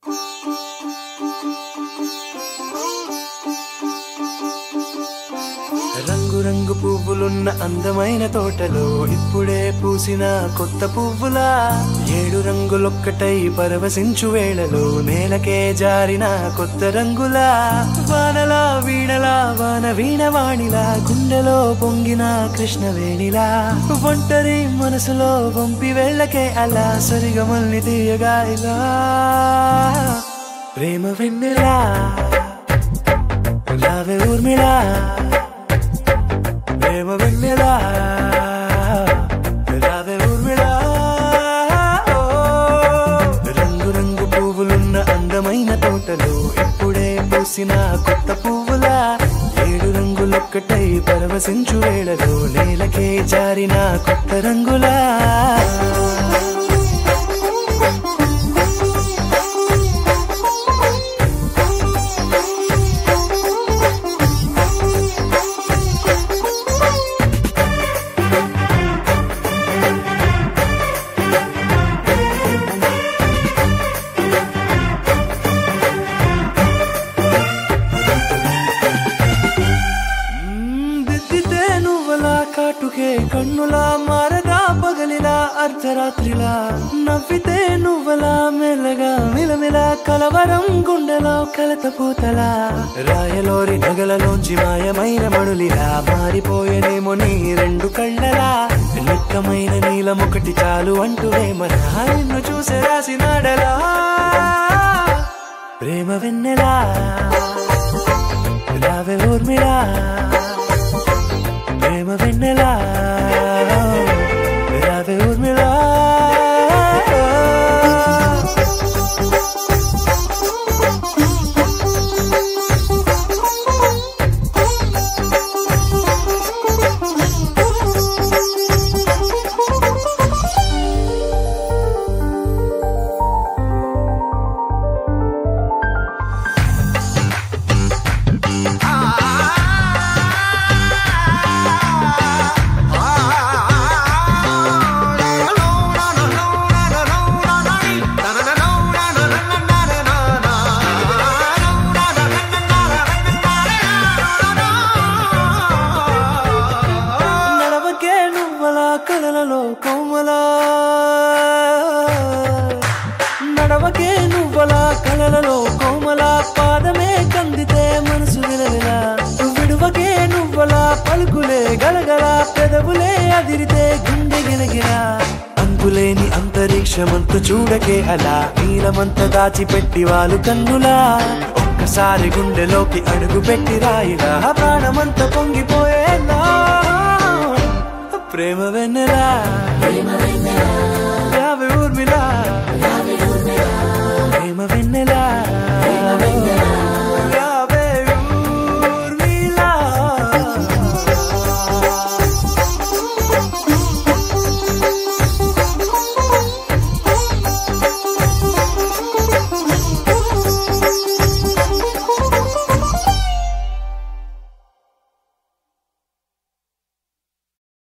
రంగు రంగు పువ్వులున్న అందమైన తోటలో ఇప్పుడే పూసిన కొత్త పువ్వులా ఏడు రంగులొక్కటై పరవశించు వేళలో నేలకే జారిన కొత్త రంగులా వానలా వీణలా వాన వీణవాణిలా గుండెలో పొంగిన కృష్ణవేణిలా ఒంటరి మనసులో వంపి వెళ్ళకే అలా సరిగమల్ని తీయగా ఇలా ప్రేమ వెన్నెలా రావే ఊర్మిళా ప్రేమ వెన్నెలా రావే ఊర్మిళా ఓ, రంగు రంగు పువ్వులున్న అందమైన తోటలో ఇప్పుడే పూసిన కొత్త పువ్వులా ఏడు రంగులొక్కటై పరవశించు వేళలో నేలకే జారిన కొత్త రంగులా మ్మ్, దిద్దితే నువ్వలా కాటుకే కన్నులా మారగా పగలిలా అర్ధరాత్రిలా నవ్వితే నువ్వలా మెల్లగా మిలమిలా కలవరం గుండెలో కలత పూతలా రాయలోరి నగలలోంచి మాయమైన మణులిలా మారిపోయేనేమో నీ రెండు కళ్ళలా నిక్కమైన నీలం ఒకటి చాలు అంటూ మన నిన్ను చూసే రాసినాడలా ప్రేమ వెన్నెలా రావే ఊర్మిళా ప్రేమ వెన్నెలా రావే ఊర్మిళా నడవకే నువ్వలా కలలలో కోమలా నడవకే నువ్వలా కలలలో కోమలా పాదమే కందితే మనసు విలవిలా విడువకే నువ్వలా పలుకులే గలగల పెదవులే అదిరితే గుండె గిలగిలా అంతులేని అంతరిక్షమంత చూడకే అలా నీలమంత దాచిపెట్టి వాళ్ళు కన్నులా ఒక్కసారి గుండెలోకి అడుగు పెట్టి రాయిలా ప్రాణమంత పొంగిపోయేలా ప్రేమ వెన్నెలా రావే ఊర్మిలా ప్రేమ వెన్నెలా